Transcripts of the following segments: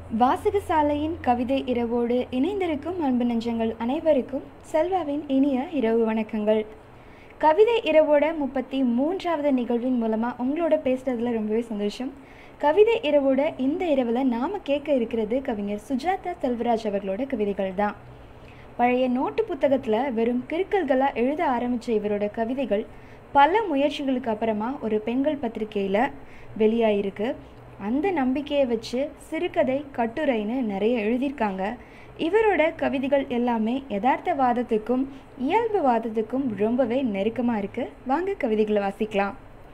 வாசகசாலையின் கவிதை இரவோடு இணைந்திருக்கும் அன்பு நெஞ்சங்கள் அனைவருக்கும் செல்வாவின் இனிய இரவு வணக்கங்கள் கவிதை இரவோட முப்பத்தி மூன்றாவது நிகழ்வின் மூலமாக உங்களோட பேசுகிறதுல ரொம்பவே சந்தோஷம் கவிதை இரவோட இந்த இரவில் நாம் கேட்க இருக்கிறது கவிஞர் சுஜாதா செல்வராஜ் அவர்களோட கவிதைகள் தான் பழைய நோட்டு புத்தகத்தில் வெறும் கிறுக்கல்களாக எழுத ஆரம்பித்த இவரோட கவிதைகள் பல முயற்சிகளுக்கு அப்புறமா ஒரு பெண்கள் பத்திரிகையில் வெளியாயிருக்கு அந்த நம்பிக்கையை வச்சு சிறுகதை கட்டுரைன்னு நிறைய எழுதியிருக்காங்க இவரோட கவிதைகள் எல்லாமே யதார்த்தவாதத்துக்கும் இயல்புவாதத்துக்கும் ரொம்பவே நெருக்கமாக இருக்குது வாங்க கவிதைகளை வாசிக்கலாம்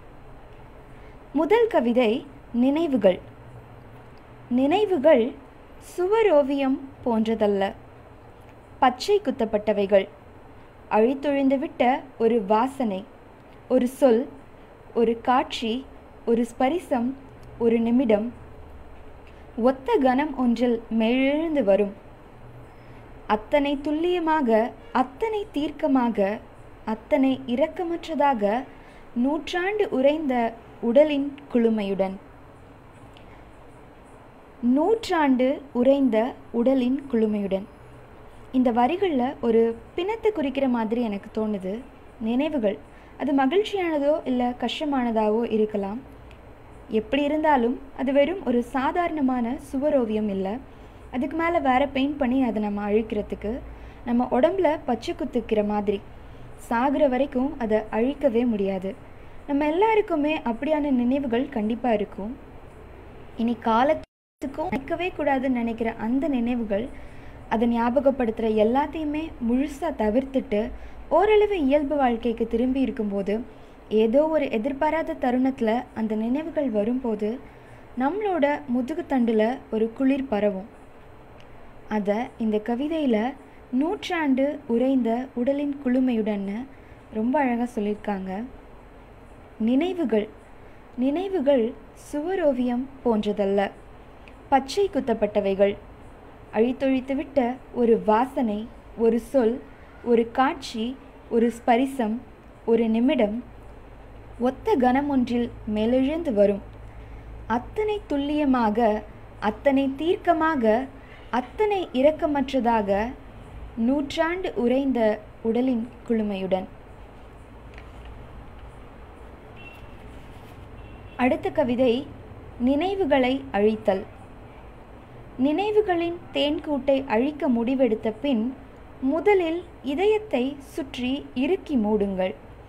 முதல் கவிதை நினைவுகள் நினைவுகள் சுவரோவியம் போன்றதல்ல பச்சை குத்தப்பட்டவைகள் அழித்தொழிந்துவிட்ட ஒரு வாசனை ஒரு சொல் ஒரு காட்சி ஒரு ஸ்பரிசம் ஒரு நிமிடம் ஒத்த கணம் ஒன்றில் மேலெழுந்து வரும் அத்தனை துல்லியமாக அத்தனை தீர்க்கமாக அத்தனை இரக்கமற்றதாக நூற்றாண்டு உறைந்த உடலின் குளுமையுடன் நூற்றாண்டு உறைந்த உடலின் குளுமையுடன் இந்த வரிகளில் ஒரு பிணத்தை குறிக்கிற மாதிரி எனக்கு தோணுது நினைவுகள் அது மகிழ்ச்சியானதோ இல்லை கஷ்டமானதாவோ இருக்கலாம் எப்படி இருந்தாலும் அது வெறும் ஒரு சாதாரணமான சுவரோவியம் இல்லை அதுக்கு மேலே வேறு பெயிண்ட் பண்ணி அதை நம்ம அழிக்கிறதுக்கு நம்ம உடம்புல பச்சை குத்துக்கிற மாதிரி சாகிற வரைக்கும் அதை அழிக்கவே முடியாது நம்ம எல்லாருக்குமே அப்படியான நினைவுகள் கண்டிப்பாக இருக்கும் இனி காலத்துக்கும் அழிக்கவே கூடாதுன்னு நினைக்கிற அந்த நினைவுகள் அதை ஞாபகப்படுத்துகிற எல்லாத்தையுமே முழுசாக தவிர்த்துட்டு ஓரளவு இயல்பு வாழ்க்கைக்கு திரும்பி இருக்கும்போது ஏதோ ஒரு எதிர்பாராத தருணத்தில் அந்த நினைவுகள் வரும்போது நம்மளோட முதுகுத்தண்டில் ஒரு குளிர் பரவும் அதை இந்த கவிதையில் நூற்றாண்டு உறைந்த உடலின் குளுமையுடன்னு ரொம்ப அழகாக சொல்லியிருக்காங்க நினைவுகள் நினைவுகள் சுவரோவியம் போன்றதல்ல பச்சை குத்தப்பட்டவைகள் அழித்தொழித்துவிட்ட ஒரு வாசனை ஒரு சொல் ஒரு காட்சி ஒரு ஸ்பரிசம் ஒரு நிமிடம் ஒத்த கணம் ஒன்றில் மேலெழுந்து வரும் அத்தனை துல்லியமாக அத்தனை தீர்க்கமாக அத்தனை இரக்கமற்றதாக நூற்றாண்டு உறைந்த உடலின் குளுமையுடன் அடுத்த கவிதை நினைவுகளை அழித்தல் நினைவுகளின் தேன்கூட்டை அழிக்க முடிவெடுத்த பின் முதலில் இதயத்தை சுற்றி இறுக்கி மூடுங்கள்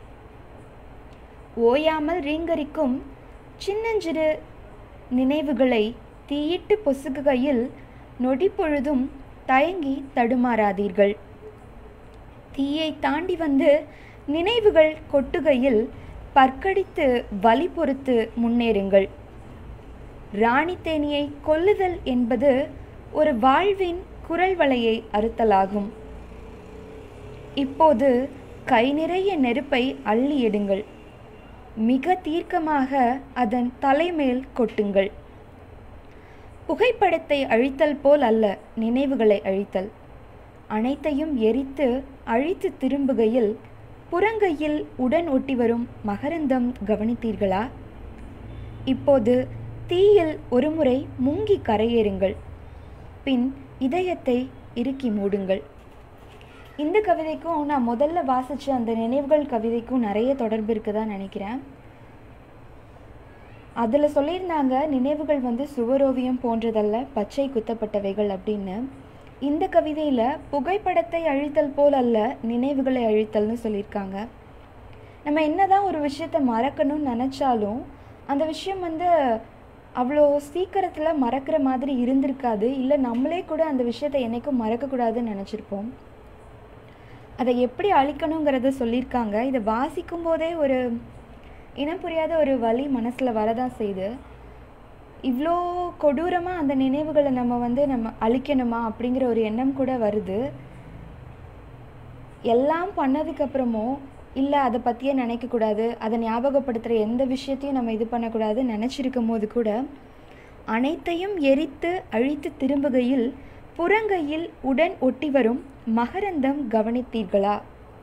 ஓயாமல் ரீங்கரிக்கும் சின்னஞ்சிறு நினைவுகளை தீயிட்டு பொசுகுகையில் நொடி பொழுதும் தயங்கி தடுமாறாதீர்கள் தீயை தாண்டி வந்து நினைவுகள் கொட்டுகையில் பற்கடித்து வலி பொறுத்து முன்னேறுங்கள் ராணி தேனியை கொல்லுதல் என்பது ஒரு வாழ்வின் குரல் வலையை அறுத்தலாகும் இப்போது கை நிறைய நெருப்பை அள்ளி எடுங்கள் மிக தீர்க்கமாக அதன் தலைமேல் கொட்டுங்கள் புகைப்படத்தை அழித்தல் போல் அல்ல நினைவுகளை அழித்தல் அனைத்தையும் எரித்து அழித்து திரும்புகையில் புறங்கையில் உடன் ஒட்டி வரும் மகரந்தம் கவனித்தீர்களா இப்போது தீயில் ஒருமுறை முங்கி கரையேறுங்கள் பின் இதயத்தை இறுக்கி மூடுங்கள் இந்த கவிதைக்கும் நான் முதல்ல வாசித்த அந்த நினைவுகள் கவிதைக்கும் நிறைய தொடர்பு இருக்குதான் நினைக்கிறேன் அதில் சொல்லியிருந்தாங்க நினைவுகள் வந்து சுவரோவியம் போன்றதல்ல பச்சை குத்தப்பட்டவைகள் அப்படின்னு இந்த கவிதையில் புகைப்படத்தை அழித்தல் போல் அல்ல நினைவுகளை அழித்தல்னு சொல்லியிருக்காங்க நம்ம என்னதான் ஒரு விஷயத்தை மறக்கணும்னு நினச்சாலும் அந்த விஷயம் வந்து அவ்வளோ சீக்கிரத்தில் மறக்கிற மாதிரி இருந்திருக்காது இல்லை நம்மளே கூட அந்த விஷயத்தை என்றைக்கும் மறக்கக்கூடாதுன்னு நினச்சிருப்போம் அதை எப்படி அழிக்கணுங்கிறத சொல்லியிருக்காங்க இதை வாசிக்கும் போதே ஒரு இனம் புரியாத ஒரு வழி மனசில் வரதான் செய்யுது இவ்வளோ கொடூரமாக அந்த நினைவுகளை நம்ம வந்து நம்ம அழிக்கணுமா அப்படிங்கிற ஒரு எண்ணம் கூட வருது எல்லாம் பண்ணதுக்கப்புறமும் இல்லை அதை பற்றியே நினைக்கக்கூடாது அதை ஞாபகப்படுத்துகிற எந்த விஷயத்தையும் நம்ம இது பண்ணக்கூடாது நினச்சிருக்கும் போது கூட அனைத்தையும் எரித்து அழித்து திரும்புகையில் புறங்கையில் உடன் ஒட்டி வரும் மகரந்தம் கவனித்தீர்களா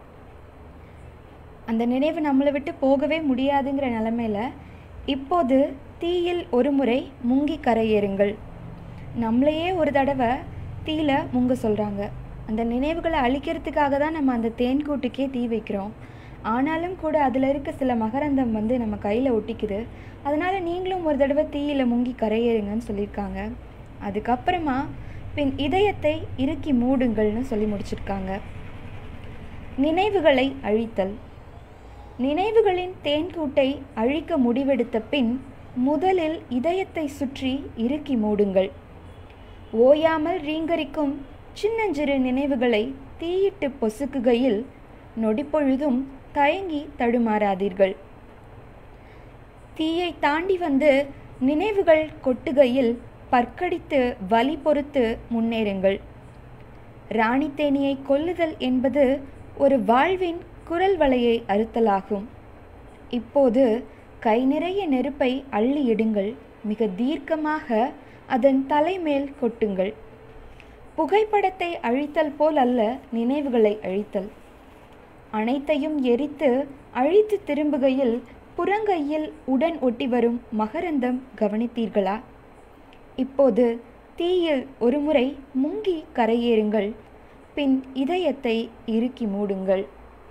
அந்த நினைவு நம்மளை விட்டு போகவே முடியாதுங்கிற நிலமையில இப்போது தீயில் ஒருமுறை முங்கி கரையேறுங்கள் நம்மளையே ஒரு தடவை தீயில முங்க சொல்கிறாங்க அந்த நினைவுகளை அழிக்கிறதுக்காக தான் நம்ம அந்த தேன் கூட்டுக்கே தீ வைக்கிறோம் ஆனாலும் கூட அதில் இருக்க சில மகரந்தம் வந்து நம்ம கையில் ஒட்டிக்குது அதனால் நீங்களும் ஒரு தடவை தீயில முங்கி கரையேறுங்கன்னு சொல்லியிருக்காங்க அதுக்கப்புறமா பின் இதயத்தை இறுக்கி மூடுங்கள்னு சொல்லி முடிச்சிருக்காங்க நினைவுகளை அழித்தல் நினைவுகளின் தேன்கூட்டை அழிக்க முடிவெடுத்த பின் முதலில் இதயத்தை சுற்றி இறுக்கி மூடுங்கள் ஓயாமல் ரீங்கரிக்கும் சின்னஞ்சிறு நினைவுகளை தீயிட்டு பொசுக்குகையில் நொடிப்பொழுதும் தயங்கி தடுமாறாதீர்கள் தீயை தாண்டி வந்து நினைவுகள் கொட்டுகையில் பற்கடித்து வலி பொறுத்து முன்னேறுங்கள் ராணி தேனியை கொல்லுதல் என்பது ஒரு வாழ்வின் குரல் வலையை அறுத்தலாகும் இப்போது கை நிறைய நெருப்பை அள்ளி இடுங்கள் மிக தீர்க்கமாக அதன் தலைமேல் கொட்டுங்கள் புகைப்படத்தை அழித்தல் போல் அல்ல நினைவுகளை அழித்தல் அனைத்தையும் எரித்து அழித்து திரும்புகையில் புறங்கையில் உடன் ஒட்டி வரும் மகரந்தம் கவனித்தீர்களா இப்போது தீயில் ஒருமுறை முங்கி கரையேறுங்கள் பின் இதயத்தை இறுக்கி மூடுங்கள்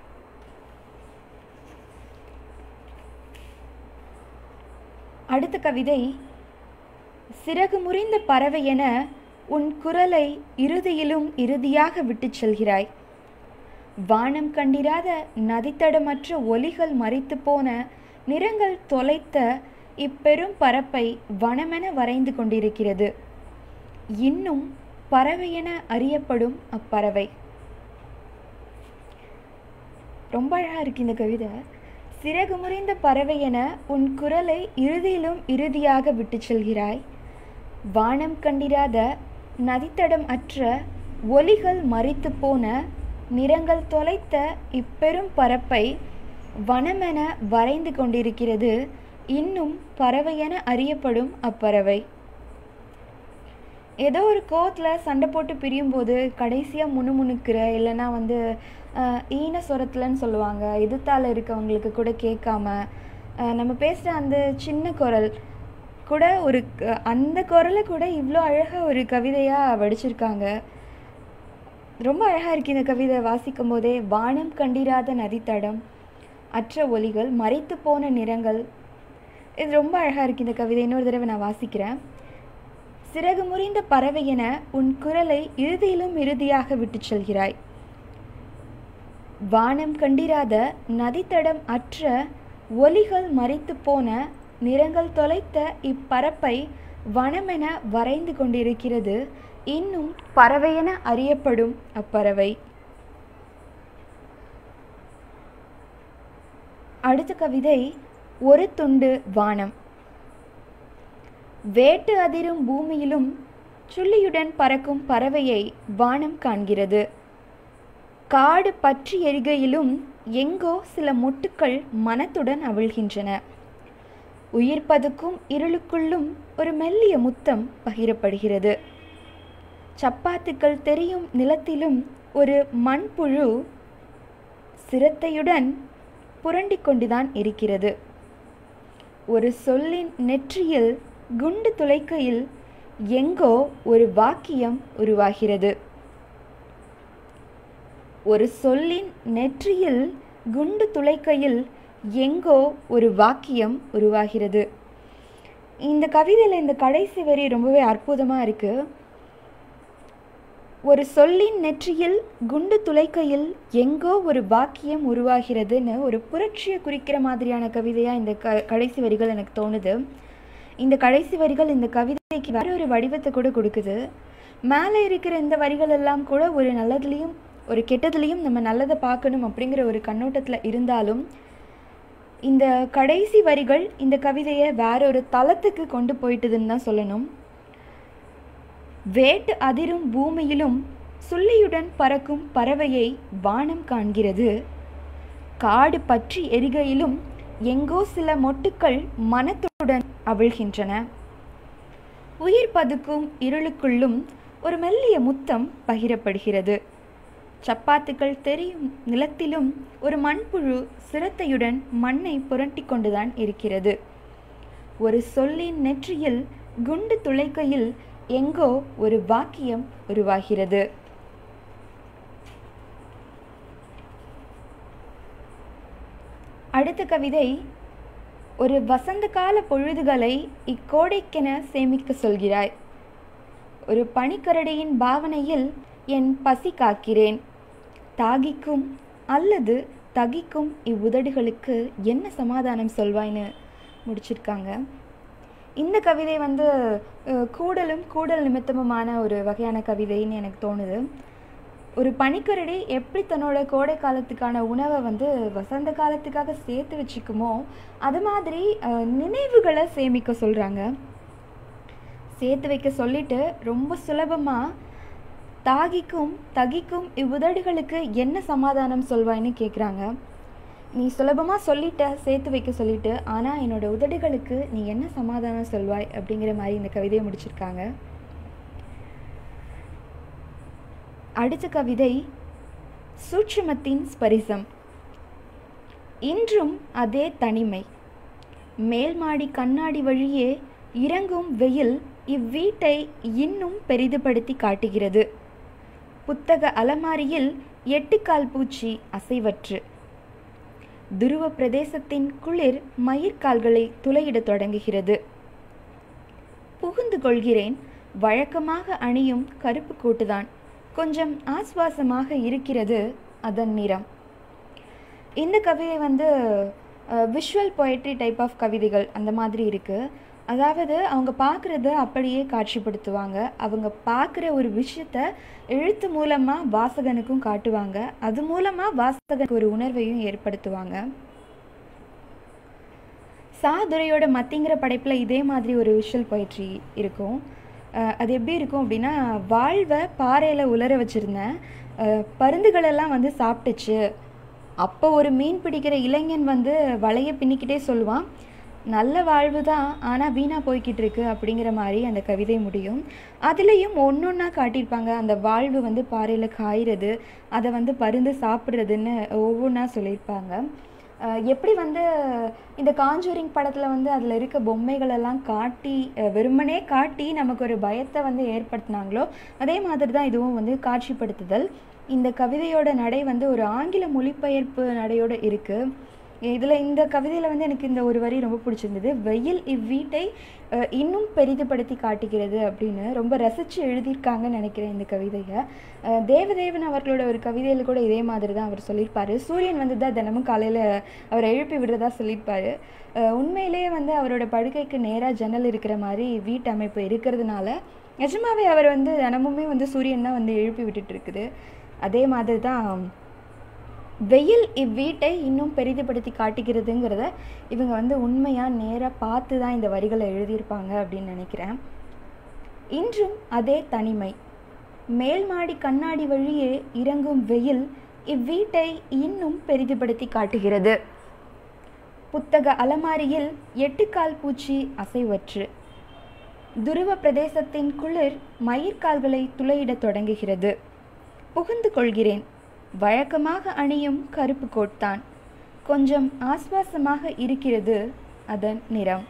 அடுத்த கவிதை சிறகு முறிந்த பறவை என உன் குரலை இறுதியிலும் இறுதியாக விட்டுச் செல்கிறாய் வானம் கண்டிராத நதித்தடமற்ற ஒலிகள் மறைத்து போன நிறங்கள் தொலைத்த இப்பெரும் பரப்பை வனமென வரைந்து கொண்டிருக்கிறது இன்னும் பறவையென அறியப்படும் அப்பறவை ரொம்ப அழகாக இருக்கு இந்த கவிதை சிறகு முறிந்த பறவை என உன் குரலை இறுதியிலும் இறுதியாக விட்டுச் செல்கிறாய் வானம் கண்டிராத நதித்தடம் அற்ற ஒலிகள் மறித்து போன நிறங்கள் தொலைத்த இப்பெரும் பரப்பை வனமென வரைந்து கொண்டிருக்கிறது இன்னும் பறவையென அறியப்படும் அப்பறவை ஏதோ ஒரு கோவத்தில் சண்டை போட்டு பிரியும்போது கடைசியாக முணுமுணுக்கிற இல்லைன்னா வந்து ஆஹ், ஈன சொரத்துலன்னு சொல்லுவாங்க எதிர்த்தால இருக்கவங்களுக்கு கூட கேட்காம ஆஹ், நம்ம பேசுகிற அந்த சின்ன குரல் கூட ஒரு க- அந்த குரலை கூட இவ்வளோ அழகாக ஒரு கவிதையாக வடிச்சிருக்காங்க ரொம்ப அழகாக இருக்கு இந்த கவிதை வாசிக்கும் போதே வானம் கண்டிராத நதித்தடம் அற்ற ஒலிகள் மறைத்து போன நிறங்கள் இது ரொம்ப அழகாக இருக்கு இந்த கவிதை இன்னொரு தடவை நான் வாசிக்கிறேன் சிறகு முறிந்த பறவை என உன் குரலை இறுதியிலும் இறுதியாக விட்டுச் செல்கிறாய் வானம் கண்டிராத நதித்தடம் அற்ற ஒலிகள் மறைத்து போன நிறங்கள் தொலைத்த இப்பரப்பை வனமென வரைந்து கொண்டிருக்கிறது இன்னும் பறவையென அறியப்படும் அப்பறவை அடுத்த கவிதை ஒரு துண்டு வானம் வேட்டு அதிரும் பூமியிலும் சுள்ளியுடன் பறக்கும் பறவையை வானம் காண்கிறது காடு பற்றி எரிகையிலும் எங்கோ சில மொட்டுக்கள் மனத்துடன் அவிழ்கின்றன உயிர் பதுக்கும் இருளுக்குள்ளும் ஒரு மெல்லிய முத்தம் பகிரப்படுகிறது சப்பாத்துக்கள் தெரியும் நிலத்திலும் ஒரு மண்புழு சிரத்தையுடன் புரண்டிக் கொண்டுதான் இருக்கிறது ஒரு சொல்லின் நெற்றியில் குண்டு துளைக்கையில் எங்கோ ஒரு வாக்கியம் உருவாகிறது ஒரு சொல்லின் நெற்றியில் குண்டு துளைக்கையில் எங்கோ ஒரு வாக்கியம் உருவாகிறது இந்த கவிதையில் இந்த கடைசி வரி ரொம்பவே அற்புதமாக இருக்குது ஒரு சொல்லின் நெற்றியில் குண்டு துளைக்கையில் எங்கோ ஒரு வாக்கியம் உருவாகிறதுன்னு ஒரு புரட்சியை குறிக்கிற மாதிரியான கவிதையாக இந்த க கடைசி வரிகள் எனக்கு தோணுது இந்த கடைசி வரிகள் இந்த கவிதைக்கு வேற ஒரு வடிவத்தை கூட கொடுக்குது மேலே இருக்கிற இந்த வரிகள் எல்லாம் கூட ஒரு நல்லதுலேயும் ஒரு கெட்டதுலேயும் நம்ம நல்லதை பார்க்கணும் அப்படிங்கிற ஒரு கண்ணோட்டத்தில் இருந்தாலும் இந்த கடைசி வரிகள் இந்த கவிதையை வேற ஒரு தளத்துக்கு கொண்டு போயிட்டுதுன்னு தான் சொல்லணும் வேட்டு அதிரும் பூமியிலும் சுள்ளியுடன் பறக்கும் பறவையை வானம் காண்கிறது காடு பற்றி எரிகையிலும் எங்கோ சில மொட்டுக்கள் மனத்துடன் அவிழ்கின்றன உயிர் பதுக்கும் இருளுக்குள்ளும் ஒரு மெல்லிய முத்தம் பகிரப்படுகிறது சப்பாத்துக்கள் தெரியும் நிலத்திலும் ஒரு மண்புழு சிரத்தையுடன் மண்ணை புரட்டி கொண்டுதான் இருக்கிறது ஒரு சொல்லின் நெற்றியில் குண்டு துளைக்கையில் எங்கோ ஒரு வாக்கியம் உருவாகிறது அடுத்த கவிதை ஒரு வசந்த கால பொழுதுகளை இக்கோடைக்கென சேமிக்க சொல்கிறாய் ஒரு பனிக்கரடியின் பாவனையில் என் பசி காக்கிறேன் தாகிக்கும் அல்லது தகிக்கும் இவ்வுதடுகளுக்கு என்ன சமாதானம் சொல்வாய்ன்னு முடிச்சிருக்காங்க இந்த கவிதை வந்து அஹ், கூடலும் கூடல் நிமித்தமுமான ஒரு வகையான கவிதைன்னு எனக்கு தோணுது ஒரு பனிக்கரடி எப்படி தன்னோட கோடை காலத்துக்கான உணவை வந்து வசந்த காலத்துக்காக சேர்த்து வச்சுக்குமோ அது மாதிரி அஹ், நினைவுகளை சேமிக்க சொல்கிறாங்க சேர்த்து வைக்க சொல்லிட்டு ரொம்ப சுலபமாக தாகிக்கும் தகிக்கும் இவ்வுதடுகளுக்கு என்ன சமாதானம் சொல்வாய்ன்னு கேட்குறாங்க நீ சுலபமாக சொல்லிட்ட சேர்த்து வைக்க சொல்லிட்டு ஆனால் என்னோட உதடுகளுக்கு நீ என்ன சமாதானம் சொல்வாய் அப்படிங்கிற மாதிரி இந்த கவிதையை முடிச்சிருக்காங்க அடுத்த கவிதை சூட்சுமத்தின் ஸ்பரிசம் இன்றும் அதே தனிமை மேல் மாடி கண்ணாடி வழியே இறங்கும் வெயில் இவ்வீட்டை இன்னும் பெரிதுபடுத்தி காட்டுகிறது புத்தக அலமாரியில் எட்டுக்கால் பூச்சி அசைவற்று துருவ பிரதேசத்தின் குளிர் மயிர்கால்களை துளையிடத் தொடங்குகிறது புகுந்து கொள்கிறேன் வழக்கமாக அணியும் கருப்பு கோட்டுதான் கொஞ்சம் ஆஸ்வாசமாக இருக்கிறது அதன் நிறம் இந்த கவிதை வந்து விஷுவல் poetry டைப் ஆஃப் கவிதைகள் அந்த மாதிரி இருக்குது அதாவது அவங்க பார்க்குறத அப்படியே காட்சிப்படுத்துவாங்க அவங்க பார்க்குற ஒரு விஷயத்த எழுத்து மூலமாக வாசகனுக்கும் காட்டுவாங்க அது மூலமாக வாசகனுக்கு ஒரு உணர்வையும் ஏற்படுத்துவாங்க சாதுரையோட மத்திங்கிற படைப்பில் இதே மாதிரி ஒரு விஷுவல் poetry இருக்கும் அஹ் அது எப்படி இருக்கும் அப்படின்னா வாழ்வை பாறையில் உலர வச்சுருந்தேன் அஹ் பருந்துகளெல்லாம் வந்து சாப்பிட்டுச்சு அப்போ ஒரு மீன் பிடிக்கிற இளைஞன் வந்து வலையை பின்னிக்கிட்டே சொல்லுவான் நல்ல வாழ்வு தான் ஆனால் வீணாக போய்கிட்டு இருக்கு அப்படிங்கிற மாதிரி அந்த கவிதை முடியும் அதுலேயும் ஒன்று ஒன்றா காட்டியிருப்பாங்க அந்த வாழ்வு வந்து பாறையில் காய்றது அதை வந்து பருந்து சாப்பிட்றதுன்னு ஒவ்வொன்றா சொல்லியிருப்பாங்க அஹ் எப்படி வந்து இந்த காஞ்சூரிங் படத்தில் வந்து அதில் இருக்க பொம்மைகள் எல்லாம் காட்டி அஹ் வெறுமனே காட்டி நமக்கு ஒரு பயத்தை வந்து ஏற்படுத்தினாங்களோ அதே மாதிரி தான் இதுவும் வந்து காட்சிப்படுத்துதல் இந்த கவிதையோட நடை வந்து ஒரு ஆங்கில மொழிபெயர்ப்பு நடையோட இருக்குது இதில் இந்த கவிதையில் வந்து எனக்கு இந்த ஒரு வரி ரொம்ப பிடிச்சிருந்தது வெயில் இவ்வீட்டை அஹ், இன்னும் பெரிதுபடுத்தி காட்டுகிறது அப்படின்னு ரொம்ப ரசித்து எழுதியிருக்காங்கன்னு நினைக்கிறேன் இந்த கவிதையை அஹ், தேவதேவன் அவர்களோட ஒரு கவிதையில் கூட இதே மாதிரி தான் அவர் சொல்லியிருப்பாரு சூரியன் வந்து தான் தினமும் காலையில் அவரை எழுப்பி விடுறதா சொல்லியிருப்பாரு அஹ், உண்மையிலேயே வந்து அவரோட படுக்கைக்கு நேராக ஜன்னல் இருக்கிற மாதிரி வீட்டு அமைப்பு இருக்கிறதுனால நிஜமாவே அவர் வந்து தினமுமே வந்து சூரியன் தான் வந்து எழுப்பி விட்டுட்டு இருக்குது அதே மாதிரி தான் வெயில் இவ்வீட்டை இன்னும் பெரிதுபடுத்தி காட்டுகிறதுங்கிறத இவங்க வந்து உண்மையாக நேராக பார்த்து தான் இந்த வரிகளை எழுதியிருப்பாங்க அப்படின்னு நினைக்கிறேன் இன்றும் அதே தனிமை மேல் மாடி கண்ணாடி வழியே இறங்கும் வெயில் இவ்வீட்டை இன்னும் பெரிதுபடுத்தி காட்டுகிறது புத்தக அலமாரியில் எட்டுக்கால் பூச்சி அசைவற்று துருவ பிரதேசத்தின் குளிர் மயிர்கால்களை துளையிடத் தொடங்குகிறது புகுந்து கொள்கிறேன் வழக்கமாக அணியும் கருப்பு கோட்தான் கொஞ்சம் ஆஸ்வாசமாக இருக்கிறது அதன் நிறம்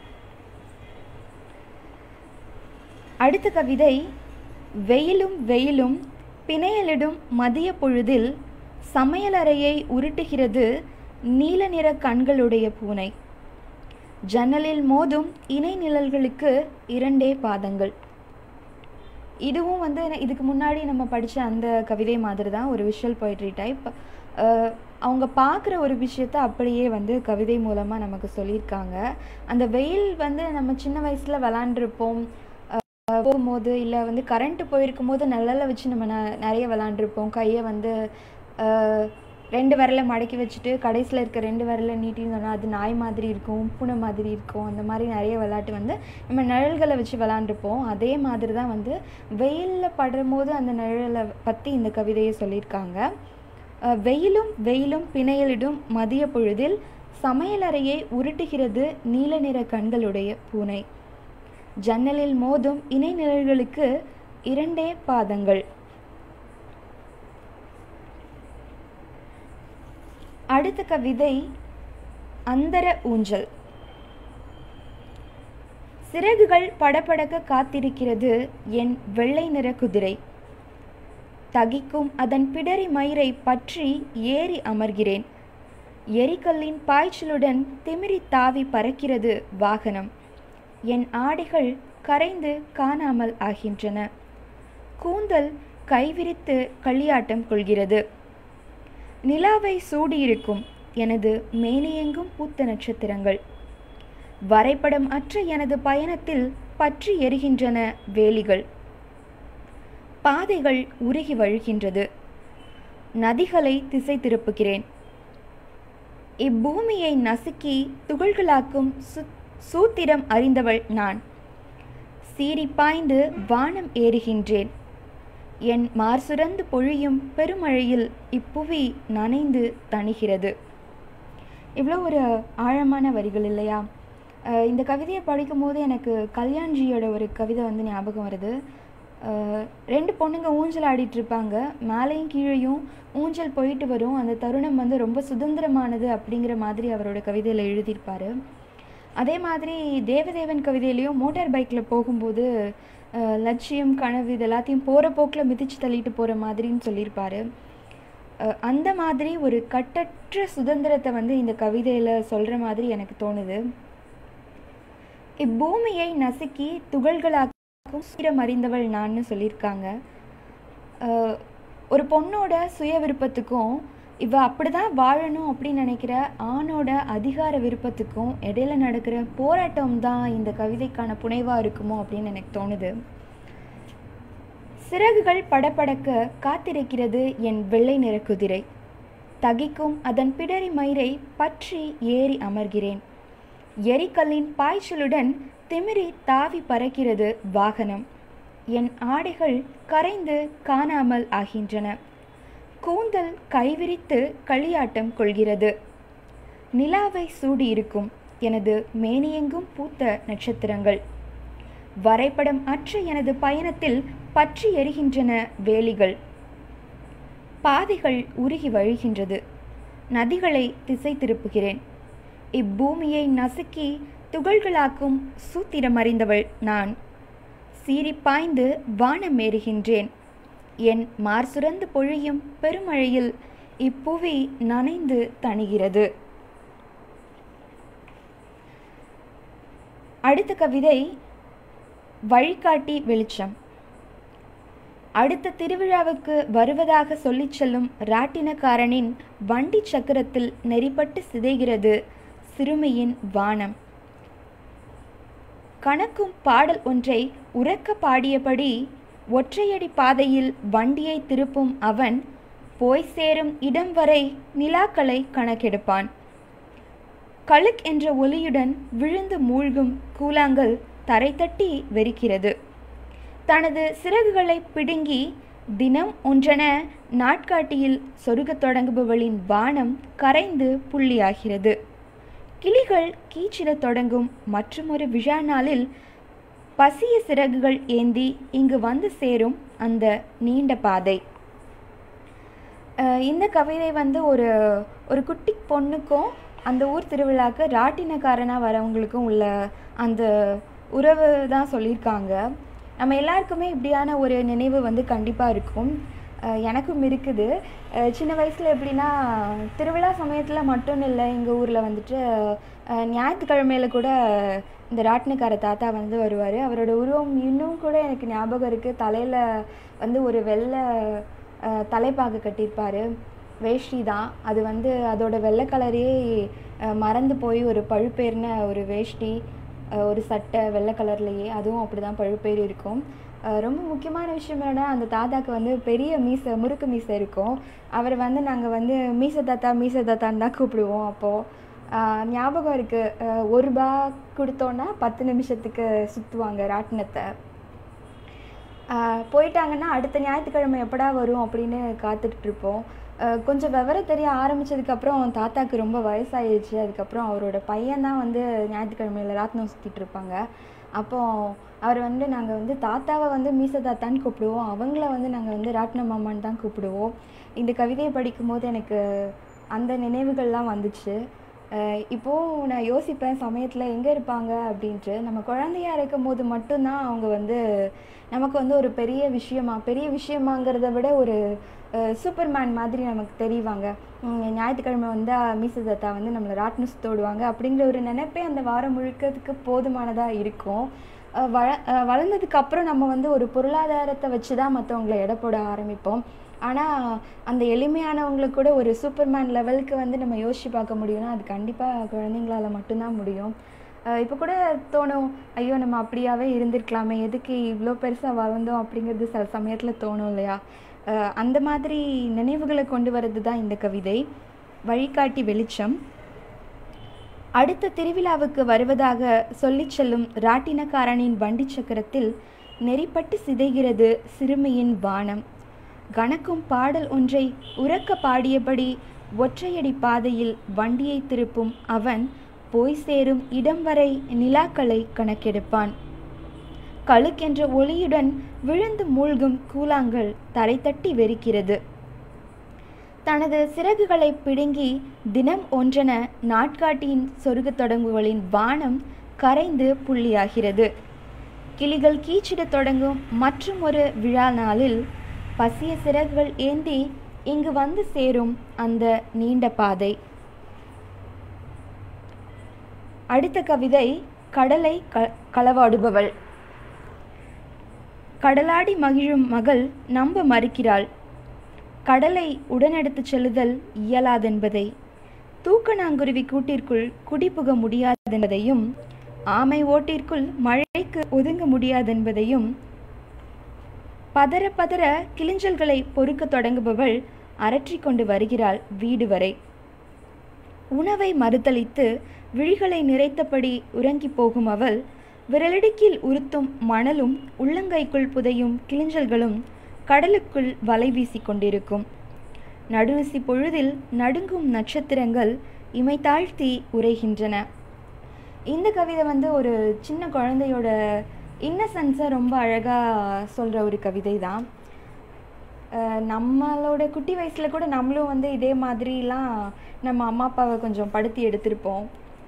அடுத்த கவிதை வெயிலும் வெயிலும் பிணையலிடும் மதிய பொழுதில் சமையலறையை உருட்டுகிறது நீல நிற கண்களுடைய பூனை ஜன்னலில் மோதும் இணை நிழல்களுக்கு இரண்டே பாதங்கள் இதுவும் வந்து ந- இதுக்கு முன்னாடி நம்ம படித்த அந்த கவிதை மாதிரி தான் ஒரு விஷுவல் poetry டைப் அவங்க பார்க்குற ஒரு விஷயத்த அப்படியே வந்து கவிதை மூலமாக நமக்கு சொல்லியிருக்காங்க அந்த வெயில் வந்து நம்ம சின்ன வயசில் விளாண்டுருப்போம் போகும்போது இல்லை வந்து கரண்ட்டு போயிருக்கும் போது நிழல்ல வச்சு நம்ம ந நிறைய விளாண்டுருப்போம் கையை வந்து அஹ், ரெண்டு விரலை மடக்கி வச்சுட்டு கடைசியில் இருக்க ரெண்டு விரலை நீட்டின்னு சொன்னால் அது நாய் மாதிரி இருக்கும் பூனை மாதிரி இருக்கும் அந்த மாதிரி நிறைய விளையாட்டு வந்து நம்ம நிழல்களை வச்சு விளாண்டுருப்போம் அதே மாதிரி தான் வந்து வெயிலில் படும்போது அந்த நிழலை பற்றி இந்த கவிதையை சொல்லியிருக்காங்க அஹ், வெயிலும் வெயிலும் பிணையலிடும் மதிய பொழுதில் சமையலறையை உருட்டுகிறது நீல நிற கண்களுடைய பூனை ஜன்னலில் மோதும் இணை நிழல்களுக்கு இரண்டே பாதங்கள் அடுத்த கவிதை அந்தர ஊஞ்சல் சிறகுகள் படபடக்க காத்திருக்கிறது என் வெள்ளை நிற குதிரை தகிக்கும் அதன் பிடரி மயிரை பற்றி ஏறி அமர்கிறேன் எரிகல்லின் பாய்ச்சலுடன் திமிரி தாவி பறக்கிறது வாகனம் என் ஆடைகள் கரைந்து காணாமல் ஆகின்றன கூந்தல் கைவிரித்து களியாட்டம் கொள்கிறது நிலாவை சூடியிருக்கும் எனது மேனியெங்கும் பூத்த நட்சத்திரங்கள் வரைபடம் அற்ற எனது பயணத்தில் பற்றி எரிகின்றன வேலிகள் பாதைகள் உருகி வழுகின்றது நதிகளை திசை திருப்புகிறேன் இப்பூமியை நசுக்கி துகள்களாக்கும் சு சூத்திரம் அறிந்தவள் நான் சீறி பாய்ந்து வானம் ஏறுகின்றேன் என் மார்சுரந்து பொழியும் பெருமழையில் இப்புவி நனைந்து தணிகிறது இவ்வளோ ஒரு ஆழமான வரிகள் இல்லையா அஹ் இந்த கவிதையை படிக்கும்போது எனக்கு கல்யாண்ஜியோட ஒரு கவிதை வந்து ஞாபகம் வருது அஹ் ரெண்டு பொண்ணுங்க ஊஞ்சல் ஆடிட்டு இருப்பாங்க மேலேயும் கீழேயும் ஊஞ்சல் போயிட்டு வரும் அந்த தருணம் வந்து ரொம்ப சுதந்திரமானது அப்படிங்கிற மாதிரி அவரோட கவிதையில் எழுதியிருப்பாரு அதே மாதிரி தேவதேவன் கவிதையிலையும் மோட்டார் பைக்கில் போகும்போது அஹ், லட்சியம் கனவு இது எல்லாத்தையும் போகிற போக்கில் மிதிச்சு தள்ளிட்டு போகிற மாதிரின்னு சொல்லியிருப்பாரு அஹ், அந்த மாதிரி ஒரு கட்டற்ற சுதந்திரத்தை வந்து இந்த கவிதையில் சொல்கிற மாதிரி எனக்கு தோணுது இப்பூமியை நசுக்கி துகள்களாக்கும் சீரம் அறிந்தவள் நான்னு சொல்லியிருக்காங்க அஹ், ஒரு பொண்ணோட சுய விருப்பத்துக்கும் இவ அப்படிதான் வாழணும் அப்படின்னு நினைக்கிற ஆணோட அதிகார விருப்பத்துக்கும் இடையில நடக்கிற போராட்டம் தான் இந்த கவிதைக்கான புனைவா இருக்குமோ அப்படின்னு எனக்கு தோணுது சிறகுகள் படபடக்க காத்திருக்கிறது என் வெள்ளை நிற குதிரை தகிக்கும் அதன் பிடரி மயிரை பற்றி ஏறி அமர்கிறேன் எரிகல்லின் பாய்ச்சலுடன் திமிரி தாவி பறக்கிறது வாகனம் என் ஆடைகள் கரைந்து காணாமல் ஆகின்றன கூந்தல் கைவிரித்து களியாட்டம் கொள்கிறது நிலாவை சூடியிருக்கும் எனது மேனியெங்கும் பூத்த நட்சத்திரங்கள் வரைபடம் அற்ற எனது பயணத்தில் பற்றி எரிகின்றன வேலிகள் பாதைகள் உருகி வழிகின்றது நதிகளை திசை திருப்புகிறேன் இப்பூமியை நசுக்கி துகள்களாக்கும் சூத்திரம் அறிந்தவள் நான் சீறி பாய்ந்து வானம் ஏறுகின்றேன் என் மார்சுரந்து பொழியும் பெருமழையில் இப்புவி நனைந்து தணிகிறது அடுத்த கவிதை வழிகாட்டி வெளிச்சம் அடுத்த திருவிழாவுக்கு வருவதாக சொல்லிச் செல்லும் ராட்டினக்காரனின் வண்டி சக்கரத்தில் நெறிப்பட்டு சிதைகிறது சிறுமியின் வானம் கணக்கும் பாடல் ஒன்றை உறக்க பாடியபடி ஒற்றையடி பாதையில் வண்டியை திருப்பும் அவன் போய் சேரும் இடம் வரை நிலாக்களை கணக்கெடுப்பான் கழுக் என்ற ஒலியுடன் விழுந்து மூழ்கும் கூழாங்கல் தரை தட்டி வெறிக்கிறது தனது சிறகுகளை பிடுங்கி தினம் ஒன்றென நாட்காட்டியில் சொருகத் தொடங்குபவளின் வானம் கரைந்து புள்ளியாகிறது கிளிகள் கீச்சிடத் தொடங்கும் மற்றுமொரு விழா நாளில் பசிய சிறகுகள் ஏந்தி இங்கு வந்து சேரும் அந்த நீண்ட பாதை அஹ் இந்த கவிதை வந்து ஒரு ஒரு குட்டி பொண்ணுக்கும் அந்த ஊர் திருவிழாக்கு ராட்டினக்காரனாக வரவங்களுக்கும் உள்ள அந்த உறவு தான் சொல்லியிருக்காங்க நம்ம எல்லாருக்குமே இப்படியான ஒரு நினைவு வந்து கண்டிப்பாக இருக்கும் அஹ் எனக்கும் இருக்குது அஹ் சின்ன வயசில் எப்படின்னா திருவிழா சமயத்தில் மட்டும் இல்லை எங்கள் ஊரில் வந்துட்டு அஹ் ஞாயிற்றுக்கிழமையில கூட இந்த ராட்டினக்கார தாத்தா வந்து வருவார் அவரோட உருவம் இன்னும் கூட எனக்கு ஞாபகம் இருக்குது தலையில் வந்து ஒரு வெள்ளை அஹ் தலைப்பாகு கட்டியிருப்பார் வேஷ்டி தான் அது வந்து அதோட வெள்ளை கலரே அஹ் மறந்து போய் ஒரு பழுப்பேர்ன ஒரு வேஷ்டி அஹ் ஒரு சட்டை வெள்ளை கலர்லேயே அதுவும் அப்படி தான் பழுப்பேர் இருக்கும் அஹ் ரொம்ப முக்கியமான விஷயம் என்னன்னா அந்த தாத்தாக்கு வந்து பெரிய மீசை முறுக்கு மீசை இருக்கும் அவர் வந்து நாங்கள் வந்து மீசை தாத்தா மீசை தாத்தான்னு தான் கூப்பிடுவோம் அப்போது ஆஹ் ஞாபகம் இருக்குது ஒரு ரூபா கொடுத்தோன்னா பத்து நிமிஷத்துக்கு சுற்றுவாங்க ராட்டினத்தை ஆஹ் போயிட்டாங்கன்னா அடுத்த ஞாயிற்றுக்கிழமை எப்படா வரும் அப்படின்னு காத்துட்டு இருப்போம் ஆஹ் கொஞ்சம் விவரம் தெரிய ஆரம்பிச்சதுக்கப்புறம் தாத்தாக்கு ரொம்ப வயசாயிருச்சு அதுக்கப்புறம் அவரோட பையன் தான் வந்து ஞாயிற்றுக்கிழமையில ராட்டினம் சுற்றிட்டு இருப்பாங்க அப்போ அவர் வந்து நாங்கள் வந்து தாத்தாவை வந்து மீச தாத்தான்னு கூப்பிடுவோம் அவங்கள வந்து நாங்கள் வந்து ராட்டின மாமான்னு தான் கூப்பிடுவோம் இந்த கவிதையை படிக்கும்போது எனக்கு அந்த நினைவுகள்லாம் வந்துச்சு அஹ் இப்போது நான் யோசிப்பேன் சமயத்தில் எங்கே இருப்பாங்க அப்படின்ட்டு நம்ம குழந்தையா இருக்கும் போது மட்டும்தான் அவங்க வந்து நமக்கு வந்து ஒரு பெரிய விஷயமா பெரிய விஷயமாங்கிறத விட ஒரு சூப்பர்மேன் மாதிரி நமக்கு தெரிவாங்க உம் ஞாயிற்றுக்கிழமை வந்தால் மீச தத்தா வந்து நம்மளை ராட்னு சுத்தோடுவாங்க அப்படிங்கிற ஒரு நினைப்பே அந்த வாரம் முழுக்கிறதுக்கு போதுமானதாக இருக்கும் அஹ் வள அஹ் வளர்ந்ததுக்கு அப்புறம் நம்ம வந்து ஒரு பொருளாதாரத்தை வச்சு தான் மற்றவங்களை எடை போட ஆரம்பிப்போம் ஆனால் அந்த எளிமையானவங்களுக்கு கூட ஒரு சூப்பர்மேன் லெவலுக்கு வந்து நம்ம யோசிச்சு பார்க்க முடியும்னா அது கண்டிப்பாக குழந்தைங்களால மட்டும்தான் முடியும் இப்போ கூட தோணும் ஐயோ நம்ம அப்படியாவே இருந்திருக்கலாமே எதுக்கு இவ்வளோ பெருசாக வளர்ந்தோம் அப்படிங்கிறது சில சமயத்தில் தோணும் இல்லையா அஹ் அந்த மாதிரி நினைவுகளை கொண்டு வர்றது தான் இந்த கவிதை வழிகாட்டி வெளிச்சம் அடுத்த திருவிழாவுக்கு வருவதாக சொல்லிச் செல்லும் ராட்டினக்காரனின் வண்டி சக்கரத்தில் நெறிப்பட்டு சிதைகிறது சிறுமியின் வானம் கணக்கும் பாடல் ஒன்றை உறக்க பாடியபடி ஒற்றையடி பாதையில் வண்டியை திருப்பும் அவன் போய் சேரும் இடம் வரை நிலாக்களை கணக்கெடுப்பான் கழுக்கென்ற ஒளியுடன் விழுந்து மூழ்கும் கூழாங்கல் தரை தட்டி வெறிக்கிறது தனது சிறகுகளை பிடுங்கி தினம் ஒன்றென நாட்காட்டியின் சொருகத் தொடங்குகளின் வானம் கரைந்து புள்ளியாகிறது கிளிகள் கீச்சிடத் தொடங்கும் மற்றும் ஒரு விழா நாளில் பசிய சிறகுகள் ஏந்தி இங்கு வந்து சேரும் அந்த நீண்ட பாதை அடுத்த கவிதை கடலை க களவாடுபவள் கடலாடி மகிழும் மகள் நம்ப மறுக்கிறாள் கடலை உடனெடுத்துச் செல்லுதல் இயலாதென்பதை தூக்கணாங்குருவி கூட்டிற்குள் குடிபுக முடியாதென்பதையும் ஆமை ஓட்டிற்குள் மழைக்கு ஒதுங்க முடியாதென்பதையும் பதற பதற கிளிஞ்சல்களை பொறுக்கத் தொடங்குபவள் அரற்றிக் கொண்டு வருகிறாள் வீடு வரை உணவை மறுதளித்து விழிகளை நிறைத்தபடி உறங்கி போகும் அவள் விரலிடுக்கில் உறுத்தும் மணலும் உள்ளங்கைக்குள் புதையும் கிளிஞ்சல்களும் கடலுக்குள் வலை வீசிக் கொண்டிருக்கும் நடுநிசி பொழுதில் நடுங்கும் நட்சத்திரங்கள் இமை தாழ்த்தி உரைகின்றன இந்த கவிதை வந்து ஒரு சின்ன குழந்தையோட இன்னசென்ஸை ரொம்ப அழகாக சொல்கிற ஒரு கவிதை தான் அஹ் நம்மளோட குட்டி வயசில் கூட நம்மளும் வந்து இதே மாதிரிலாம் நம்ம அம்மா அப்பாவை கொஞ்சம் படுத்தி எடுத்திருப்போம்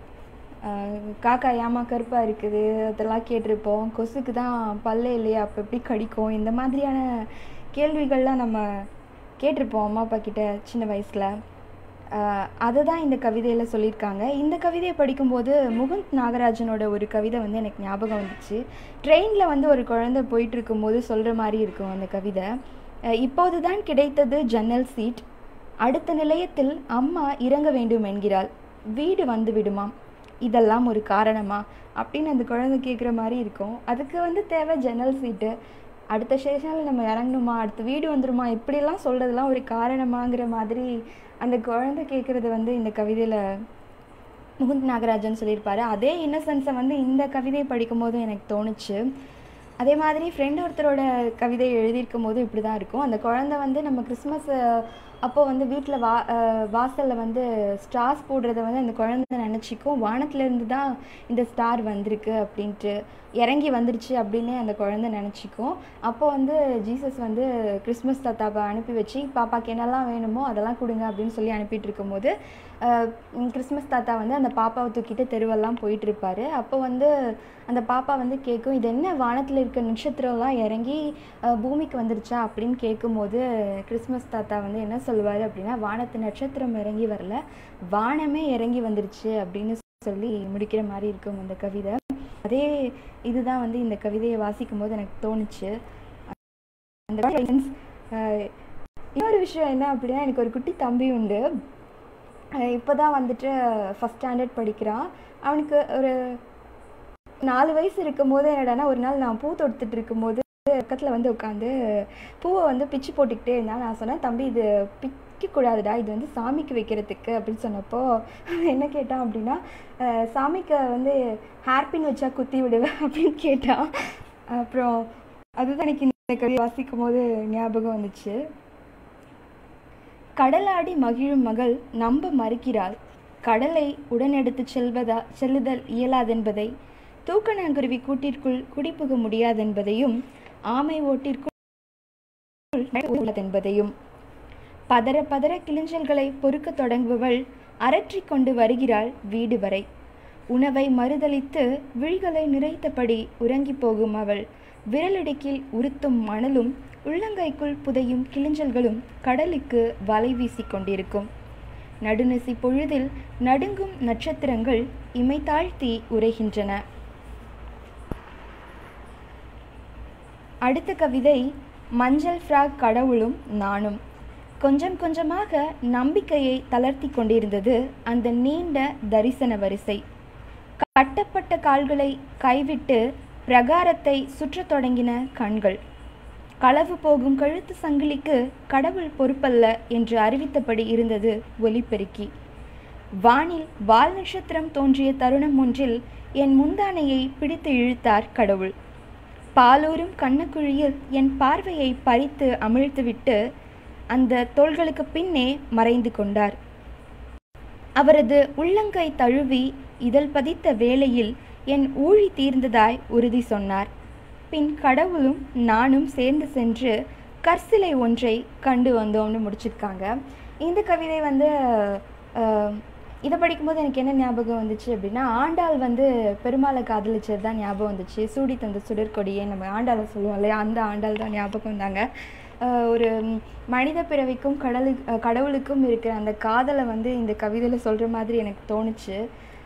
அஹ் காக்கா ஏமா கருப்பாக இருக்குது அதெல்லாம் கேட்டிருப்போம் கொசுக்கு தான் பல்லே இல்லையா அப்போ எப்படி கடிக்கும் இந்த மாதிரியான கேள்விகள்லாம் நம்ம கேட்டிருப்போம் அம்மா அப்பா கிட்ட சின்ன வயசில் அதை தான் இந்த கவிதையில் சொல்லியிருக்காங்க இந்த கவிதையை படிக்கும்போது முகுந்த் நாகராஜனோட ஒரு கவிதை வந்து எனக்கு ஞாபகம் வந்துச்சு ட்ரெயினில் வந்து ஒரு குழந்தை போயிட்டு இருக்கும்போது சொல்கிற மாதிரி இருக்கும் அந்த கவிதை அஹ் இப்போதுதான் கிடைத்தது ஜன்னல் சீட் அடுத்த நிலையத்தில் அம்மா இறங்க வேண்டும் என்கிறாள் வீடு வந்து விடுமாம் இதெல்லாம் ஒரு காரணமா அப்படின்னு அந்த குழந்தை கேட்குற மாதிரி இருக்கும் அதுக்கு வந்து தேவை ஜன்னல் சீட்டு அடுத்த ஸ்டேஷனில் நம்ம இறங்கணுமா அடுத்த வீடு வந்துருமா இப்படிலாம் சொல்கிறதுலாம் ஒரு காரணமாங்கிற மாதிரி அந்த குழந்தை கேட்குறது வந்து இந்த கவிதையில் முகுந்த் நாகராஜன் சொல்லியிருப்பாரு அதே இன்னசென்ஸை வந்து இந்த கவிதையை படிக்கும்போது எனக்கு தோணுச்சு அதே மாதிரி ஃப்ரெண்ட் ஒருத்தரோட கவிதை எழுதியிருக்கும் போது இப்படி தான் இருக்கும் அந்த குழந்தை வந்து நம்ம கிறிஸ்மஸ் அப்போ வந்து வீட்டில் வா வாசலில் வந்து ஸ்டார்ஸ் போடுறத வந்து அந்த குழந்தை நினச்சிக்கும் வானத்துலேருந்து தான் இந்த ஸ்டார் வந்திருக்கு அப்படின்ட்டு இறங்கி வந்துருச்சு அப்படின்னு அந்த குழந்தை நினச்சிக்கும் அப்போ வந்து ஜீசஸ் வந்து கிறிஸ்மஸ் தாத்தாவை அனுப்பி வச்சு பாப்பாக்கு என்னெல்லாம் வேணுமோ அதெல்லாம் கொடுங்க அப்படின்னு சொல்லி அனுப்பிட்டு இருக்கும்போது அஹ், உம், கிறிஸ்மஸ் தாத்தா வந்து அந்த பாப்பாவை தூக்கிட்டு தெருவெல்லாம் போயிட்டு இருப்பாரு அப்போ வந்து அந்த பாப்பா வந்து கேட்கும் இது என்ன வானத்தில் இருக்க நட்சத்திரம்லாம் இறங்கி அஹ், பூமிக்கு வந்துருச்சா அப்படின்னு கேட்கும்போது கிறிஸ்மஸ் தாத்தா வந்து என்ன சொல்லுவார் அப்படின்னா வானத்து நட்சத்திரம் இறங்கி வரல வானமே இறங்கி வந்துருச்சு அப்படின்னு சொல்லி முடிக்கிற மாதிரி இருக்கும் அந்த கவிதை அதே இதுதான் வந்து இந்த கவிதையை வாசிக்கும் போது எனக்கு தோணுச்சு அந்த அஹ், இன்னொரு விஷயம் என்ன அப்படின்னா எனக்கு ஒரு குட்டி தம்பி உண்டு இப்போ தான் வந்துட்டு ஃபஸ்ட் ஸ்டாண்டர்ட் படிக்கிறான் அவனுக்கு ஒரு நாலு வயசு இருக்கும்போது என்னடான்னா ஒரு நாள் நான் பூ தொடுத்துட்டு இருக்கும்போது பக்கத்தில் வந்து உட்காந்து பூவை வந்து பிச்சு போட்டுக்கிட்டே இருந்தான் நான் சொன்னேன் தம்பி இது பிக்கக்கூடாதுடா இது வந்து சாமிக்கு வைக்கிறதுக்கு அப்படின்னு சொன்னப்போ அவன் என்ன கேட்டான் அப்படின்னா "அஹ், சாமிக்கு வந்து ஹேர்பின் வச்சா குத்தி விடுவேன் அப்படின்னு கேட்டான் அப்புறம் அதுதான் எனக்கு இந்த கவிதை வாசிக்கும் போது ஞாபகம் வந்துச்சு கடலாடி மகிழும் மகள் நம்ப மறுக்கிறாள் கடலை உடனெடுத்துச் செல்வதா செல்லுதல் இயலாதென்பதை தூக்கணாங்குருவி கூட்டிற்குள் குடிபுக முடியாதென்பதையும் ஆமை ஓட்டிற்குள் உள்ளதென்பதையும் பதற பதற கிளிஞ்சல்களை பொறுக்கத் தொடங்குபவள் அரற்றிக் கொண்டு வருகிறாள் வீடு வரை உணவை மறுதளித்து விழிகளை நிறைத்தபடி உறங்கிப் போகும் அவள் விரலிடுக்கில் உறுத்தும் மணலும் உள்ளங்கைக்குள் புதையும் கிளிஞ்சல்களும் கடலுக்கு வலை வீசிக் கொண்டிருக்கும் நடுநிசி பொழுதில் நடுங்கும் நட்சத்திரங்கள் இமை தாழ்த்தி உரைகின்றன அடுத்த கவிதை மஞ்சள் ஃப்ராக் கடவுளும் நானும் கொஞ்சம் கொஞ்சமாக நம்பிக்கையை தளர்த்தி கொண்டிருந்தது அந்த நீண்ட தரிசன வரிசை கட்டப்பட்ட கால்களை கைவிட்டு பிரகாரத்தை சுற்றத் தொடங்கின கண்கள் களவு போகும் கழுத்து சங்கிலிக்கு கடவுள் பொறுப்பல்ல என்று அறிவித்தபடி இருந்தது ஒலிபெருக்கி வானில் வால் நட்சத்திரம் தோன்றிய தருணம் ஒன்றில் என் முந்தானையை பிடித்து இழுத்தார் கடவுள் பாலூரும் கண்ணக்குழியில் என் பார்வையை பறித்து அமிழ்த்துவிட்டு அந்த தோள்களுக்கு பின்னே மறைந்து கொண்டார் அவரது உள்ளங்கை தழுவி இதழ் பதித்த வேளையில் என் ஊழி தீர்ந்ததாய் உறுதி சொன்னார் பின் கடவுளும் நானும் சேர்ந்து சென்று கற்சிலை ஒன்றை கண்டு வந்தோம்னு முடிச்சிருக்காங்க இந்த கவிதை வந்து அஹ், இதை படிக்கும்போது எனக்கு என்ன ஞாபகம் வந்துச்சு அப்படின்னா ஆண்டாள் வந்து பெருமாளை காதலிச்சது தான் ஞாபகம் வந்துச்சு சூடி தந்த சுடற்கொடியே நம்ம ஆண்டாளை சொல்லுவோம் இல்லையா அந்த ஆண்டாள் தான் ஞாபகம் வந்தாங்க அஹ், ஒரு ம், மனித பிறவிக்கும் கடலு அஹ், கடவுளுக்கும் இருக்கிற அந்த காதலை வந்து இந்த கவிதையில் சொல்கிற மாதிரி எனக்கு தோணுச்சு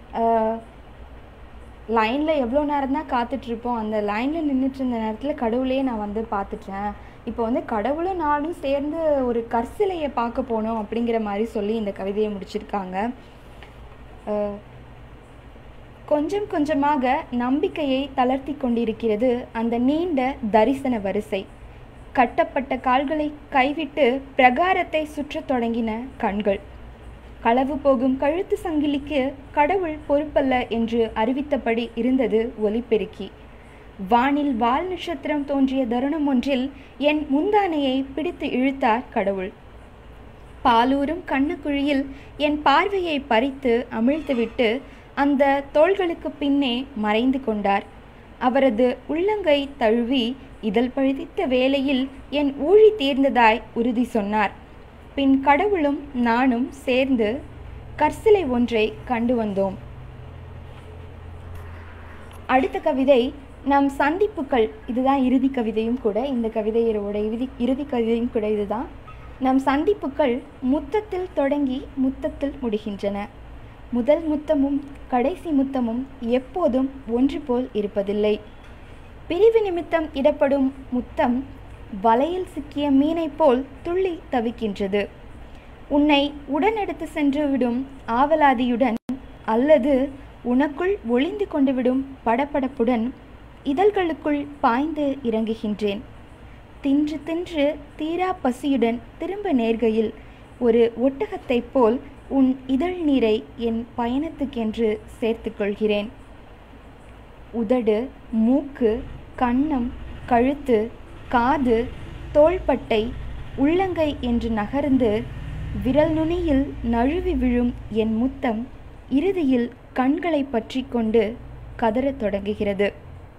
லைனில் எவ்வளோ நேரம் தான் காத்துட்ருப்போம் அந்த லைனில் நின்றுட்டு இருந்த நேரத்தில் கடவுளையே நான் வந்து பார்த்துட்டேன் இப்போ வந்து கடவுளும் நானும் சேர்ந்து ஒரு கற்சிலையை பார்க்க போனோம் அப்படிங்கிற மாதிரி சொல்லி இந்த கவிதையை முடிச்சிருக்காங்க அஹ், கொஞ்சம் கொஞ்சமாக நம்பிக்கையை தளர்த்தி கொண்டிருக்கிறது அந்த நீண்ட தரிசன வரிசை கட்டப்பட்ட கால்களை கைவிட்டு பிரகாரத்தை சுற்றத் தொடங்கின கண்கள் களவு போகும் கழுத்து சங்கிலிக்கு கடவுள் பொறுப்பல்ல என்று அறிவித்தபடி இருந்தது ஒலிபெருக்கி வானில் வால் நட்சத்திரம் தோன்றிய தருணம் ஒன்றில் என் முந்தானையை பிடித்து இழுத்தார் கடவுள் பாலூரும் கண்ணக்குழியில் என் பார்வையை பறித்து அமிழ்த்துவிட்டு அந்த தோள்களுக்கு பின்னே மறைந்து கொண்டார் அவரது உள்ளங்கை தழுவி இதழ் பழுதித்த வேளையில் என் ஊழி தீர்ந்ததாய் உறுதி சொன்னார் பின் கடவுளும் நானும் சேர்ந்து கற்சிலை ஒன்றை கண்டு வந்தோம் அடுத்த கவிதை நம் சந்திப்புகள் இதுதான் இறுதி கவிதையும் கூட இந்த கவிதையோட இறுதி இறுதி கவிதையும் கூட இதுதான் நம் சந்திப்புகள் முத்தத்தில் தொடங்கி முத்தத்தில் முடிகின்றன முதல் முத்தமும் கடைசி முத்தமும் எப்போதும் ஒன்று போல் இருப்பதில்லை பிரிவு நிமித்தம் இடப்படும் முத்தம் வலையில் சிக்கிய மீனைப் போல் துள்ளி தவிக்கின்றது உன்னை உடனெடுத்து சென்று விடும் ஆவலாதியுடன் அல்லது உனக்குள் ஒளிந்து கொண்டு விடும் படபடப்புடன் இதழ்களுக்குள் பாய்ந்து இறங்குகின்றேன் தின்று தின்று தீரா பசியுடன் திரும்ப நேர்கையில் ஒரு ஒட்டகத்தைப் போல் உன் இதழ் நீரை என் பயணத்துக்கென்று சேர்த்துக்கொள்கிறேன் உதடு மூக்கு கன்னம் கழுத்து காது தோள்பட்டை உள்ளங்கை என்று நகர்ந்து விரல் நுனியில் நழுவி விழும் என் முத்தம் இறுதியில் கண்களை பற்றி கொண்டு கதறத் தொடங்குகிறது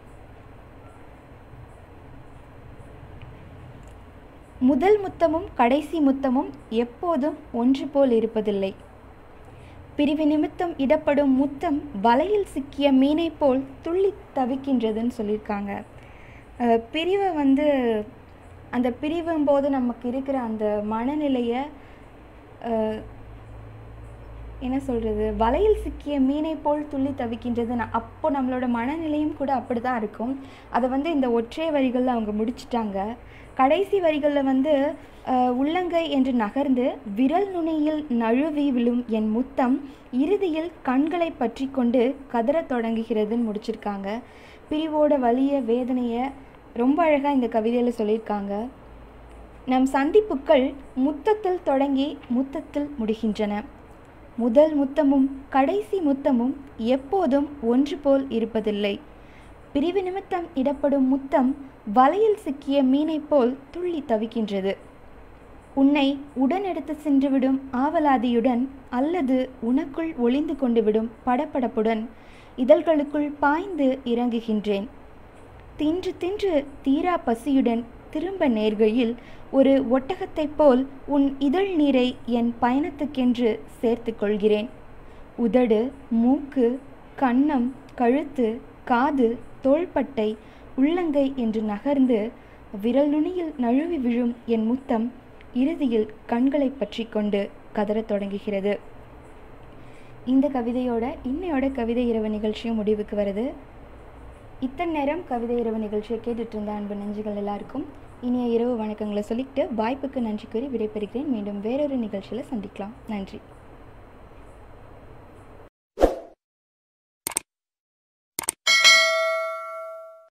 முதல் முத்தமும் கடைசி முத்தமும் எப்போதும் ஒன்று போல் இருப்பதில்லை பிரிவு நிமித்தம் இடப்படும் முத்தம் வலையில் சிக்கிய மீனைப் போல் துள்ளி தவிக்கின்றதுன்னு சொல்லியிருக்காங்க அஹ் பிரிவை வந்து அந்த பிரிவும் போது நமக்கு இருக்கிற அந்த மனநிலையை அஹ், என்ன சொல்கிறது வலையில் சிக்கிய மீனை போல் துள்ளி தவிக்கின்றது ந- அப்போ நம்மளோட மனநிலையும் கூட அப்படி தான் இருக்கும் அதை வந்து இந்த ஒற்றை வரிகளில் அவங்க முடிச்சிட்டாங்க கடைசி வரிகளில் வந்து அஹ், உள்ளங்கை என்று நகர்ந்து விரல் நுனியில் நழுவி விழும் என் முத்தம் இறுதியில் கண்களை பற்றி கொண்டு கதறத் தொடங்குகிறதுன்னு முடிச்சிருக்காங்க பிரிவோட வலிய வேதனையை ரொம்ப அழகாக இந்த கவிதையில் சொல்லியிருக்காங்க நம் சந்திப்புக்கள் முத்தத்தில் தொடங்கி முத்தத்தில் முடிகின்றன முதல் முத்தமும் கடைசி முத்தமும் எப்போதும் ஒன்று போல் இருப்பதில்லை பிரிவு நிமித்தம் இடப்படும் முத்தம் வலையில் சிக்கிய மீனைப் போல் துள்ளி தவிக்கின்றது உன்னை உடன் எடுத்து சென்றுவிடும் ஆவலாதியுடன் அல்லது உனக்குள் ஒளிந்து கொண்டு விடும் படபடப்புடன் இதழ்களுக்குள் பாய்ந்து இறங்குகின்றேன் தின்று தின்று தீரா பசியுடன் திரும்ப நேர்கையில் ஒரு ஒட்டகத்தைப் போல் உன் இதழ் நீரை என் பயணத்துக்கென்று சேர்த்து கொள்கிறேன் உதடு மூக்கு கன்னம் கழுத்து காது தோள்பட்டை உள்ளங்கை என்று நகர்ந்து விரல் நுனியில் நழுவி விழும் என் முத்தம் இறுதியில் கண்களை பற்றி கொண்டு கதறத் தொடங்குகிறது இந்த கவிதையோட இன்னையோட கவிதை இரவு நிகழ்ச்சியும் முடிவுக்கு வருது இத்தனை நேரம் கவிதை இரவு நிகழ்ச்சியை கேட்டுட்டு இருந்த அன்பு நெஞ்சுகள் எல்லாருக்கும் இனிய இரவு வணக்கங்களை சொல்லிக்கிட்டு வாய்ப்புக்கு நன்றி கூறி விடைபெறுகிறேன் மீண்டும் வேறொரு நிகழ்ச்சியில் சந்திக்கலாம் நன்றி